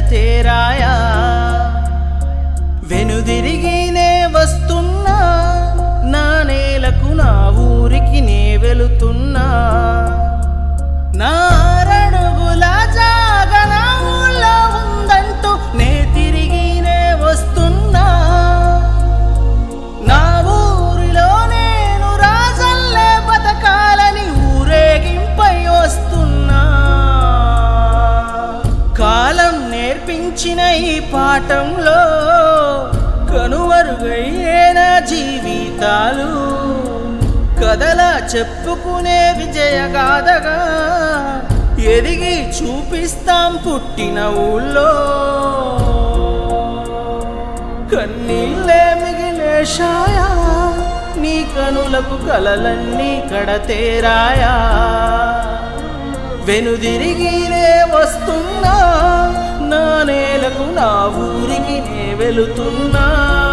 కడతేరాయా వెనుదిరిగినే వస్తున్నా నా నేలకు నా ఊరికి నే వెళుతున్నా నా అరడుగుల జాగ నా ఊళ్ళో ఉందంటూ నే తిరిగినే వస్తున్నా నా ఊరిలో నేను రాజల్లే బతకాలని ఊరేగింపై వస్తున్నా కాలం నేర్పించిన ఈ పాఠంలో కనుమరుగయ్యేన జీవితాలు కథలా చెప్పుకునే విజయగాథగా ఎదిగి చూపిస్తాం పుట్టిన ఊళ్ళో కన్నీళ్ళే మిగిలే షాయా నీ కనులకు కలలన్నీ కడతేరాయా వెనుదిరిగినే వస్తున్నా నా నేలకు నా ఊరికి నే వెళుతున్నా